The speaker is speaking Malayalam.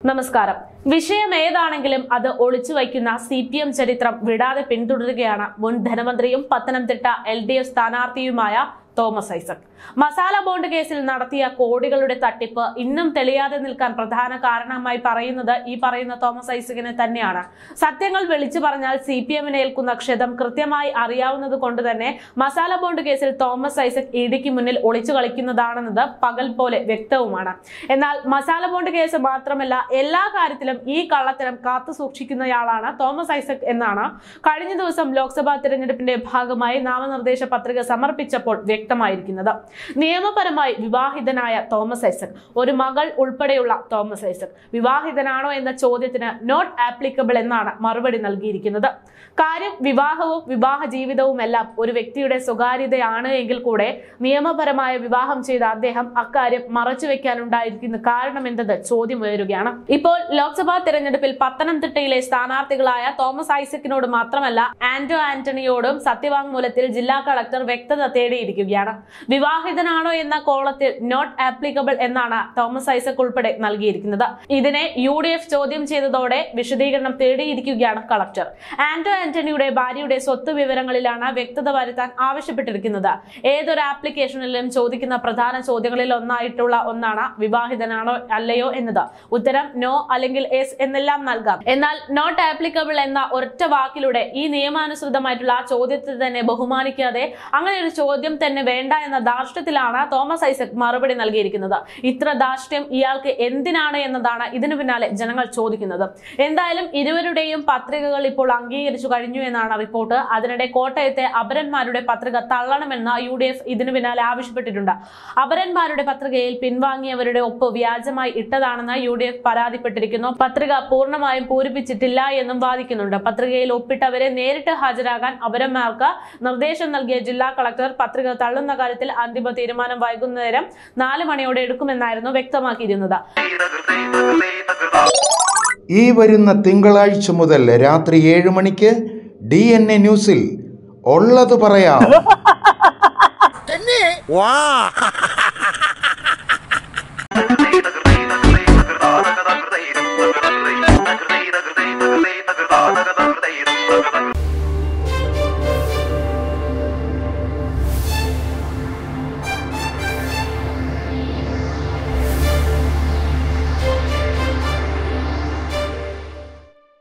നമസ്കാരം വിഷയം ഏതാണെങ്കിലും അത് ഒളിച്ചു വയ്ക്കുന്ന സി പി എം ചരിത്രം വിടാതെ പിന്തുടരുകയാണ് മുൻ ധനമന്ത്രിയും പത്തനംതിട്ട എൽ ഡി എഫ് സ്ഥാനാർത്ഥിയുമായ തോമസ് ഐസക് മസാല ബോണ്ട് കേസിൽ നടത്തിയ കോടികളുടെ തട്ടിപ്പ് ഇന്നും തെളിയാതെ നിൽക്കാൻ പ്രധാന കാരണമായി പറയുന്നത് ഈ പറയുന്ന തോമസ് ഐസകിനെ തന്നെയാണ് സത്യങ്ങൾ വിളിച്ചു പറഞ്ഞാൽ സി പി എമ്മിന് ഏൽക്കുന്ന ക്ഷതം കൃത്യമായി അറിയാവുന്നത് കൊണ്ട് തന്നെ മസാല ബോണ്ട് കേസിൽ തോമസ് ഐസക് ഇഡിക്ക് മുന്നിൽ ഒളിച്ചു കളിക്കുന്നതാണെന്നത് പകൽ പോലെ വ്യക്തവുമാണ് എന്നാൽ മസാല ബോണ്ട് കേസ് മാത്രമല്ല എല്ലാ കാര്യത്തിലും ഈ കള്ളത്തരം കാത്തു സൂക്ഷിക്കുന്നയാളാണ് തോമസ് ഐസക് എന്നാണ് കഴിഞ്ഞ ദിവസം ലോക്സഭാ തിരഞ്ഞെടുപ്പിന്റെ ഭാഗമായി നാമനിർദ്ദേശ പത്രിക സമർപ്പിച്ചപ്പോൾ വ്യക്തമായിരിക്കുന്നത് നിയമപരമായി വിവാഹിതനായ തോമസ് ഐസക് ഒരു മകൾ ഉൾപ്പെടെയുള്ള തോമസ് ഐസക് വിവാഹിതനാണോ എന്ന ചോദ്യത്തിന് നോട്ട് ആപ്ലിക്കബിൾ എന്നാണ് മറുപടി നൽകിയിരിക്കുന്നത് കാര്യം വിവാഹവും വിവാഹ ജീവിതവും എല്ലാം ഒരു വ്യക്തിയുടെ സ്വകാര്യതയാണ് എങ്കിൽ കൂടെ നിയമപരമായ വിവാഹം ചെയ്ത അദ്ദേഹം അക്കാര്യം മറച്ചു വെക്കാനുണ്ടായിരിക്കുന്ന കാരണം എന്നത് ചോദ്യം ഉയരുകയാണ് ഇപ്പോൾ ലോക്സഭാ തിരഞ്ഞെടുപ്പിൽ പത്തനംതിട്ടയിലെ സ്ഥാനാർത്ഥികളായ തോമസ് ഐസക്കിനോട് മാത്രമല്ല ആന്റോ ആന്റണിയോടും സത്യവാങ്മൂലത്തിൽ ജില്ലാ കളക്ടർ വ്യക്തത തേടിയിരിക്കുകയാണ് വിവാഹിതനാണോ എന്ന കോളത്തിൽ നോട്ട് ആപ്ലിക്കബിൾ എന്നാണ് തോമസ് ഐസക് ഉൾപ്പെടെ നൽകിയിരിക്കുന്നത് ഇതിനെ യു ഡി എഫ് ചോദ്യം ചെയ്തതോടെ വിശദീകരണം തേടിയിരിക്കുകയാണ് കളക്ടർ ആന്റോ ആന്റണിയുടെ ഭാര്യയുടെ സ്വത്ത് വിവരങ്ങളിലാണ് വ്യക്തത വരുത്താൻ ആവശ്യപ്പെട്ടിരിക്കുന്നത് ഏതൊരു ആപ്ലിക്കേഷനിലും ചോദിക്കുന്ന പ്രധാന ചോദ്യങ്ങളിൽ ഒന്നായിട്ടുള്ള ഒന്നാണ് വിവാഹിതനാണോ അല്ലയോ എന്നത് ഉത്തരം നോ അല്ലെങ്കിൽ എസ് എന്നെല്ലാം നൽകാം എന്നാൽ നോട്ട് ആപ്ലിക്കബിൾ എന്ന ഒരൊറ്റ വാക്കിലൂടെ ഈ നിയമാനുസൃതമായിട്ടുള്ള ആ ചോദ്യത്തെ തന്നെ ബഹുമാനിക്കാതെ അങ്ങനെ ഒരു ചോദ്യം തന്നെ വേണ്ട എന്ന ധാർഷ്ട്യത്തിലാണ് തോമസ് ഐസക് മറുപടി നൽകിയിരിക്കുന്നത് ഇത്ര ധാർഷ്ട്യം ഇയാൾക്ക് എന്തിനാണ് എന്നതാണ് ഇതിനു പിന്നാലെ ജനങ്ങൾ ചോദിക്കുന്നത് എന്തായാലും ഇരുവരുടെയും പത്രികകൾ ഇപ്പോൾ അംഗീകരിച്ചു കഴിഞ്ഞു എന്നാണ് റിപ്പോർട്ട് അതിനിടെ കോട്ടയത്തെ അപരന്മാരുടെ പത്രിക തള്ളണമെന്ന് യു ഡി എഫ് ഇതിനു പിന്നാലെ ആവശ്യപ്പെട്ടിട്ടുണ്ട് അപരന്മാരുടെ പത്രികയിൽ പിൻവാങ്ങിയവരുടെ ഒപ്പ് വ്യാജമായി ഇട്ടതാണെന്ന് യു ഡി എഫ് പരാതിപ്പെട്ടിരിക്കുന്നു പത്രിക പൂർണ്ണമായും പൂരിപ്പിച്ചിട്ടില്ല എന്നും വാദിക്കുന്നുണ്ട് പത്രികയിൽ ഒപ്പിട്ടവരെ നേരിട്ട് ഹാജരാകാൻ അപരന്മാർക്ക് നിർദ്ദേശം നൽകിയ ജില്ലാ കളക്ടർ പത്രിക തള്ളുന്ന കാര്യത്തിൽ അന്തിമ തീരുമാനം വൈകുന്നേരം നാല് മണിയോടെ എടുക്കുമെന്നായിരുന്നു വ്യക്തമാക്കിയിരുന്നത് ഈ വരുന്ന തിങ്കളാഴ്ച മുതൽ രാത്രി ഏഴ് മണിക്ക് ഡി എൻ എ ന്യൂസിൽ ഉള്ളത് പറയാം വാ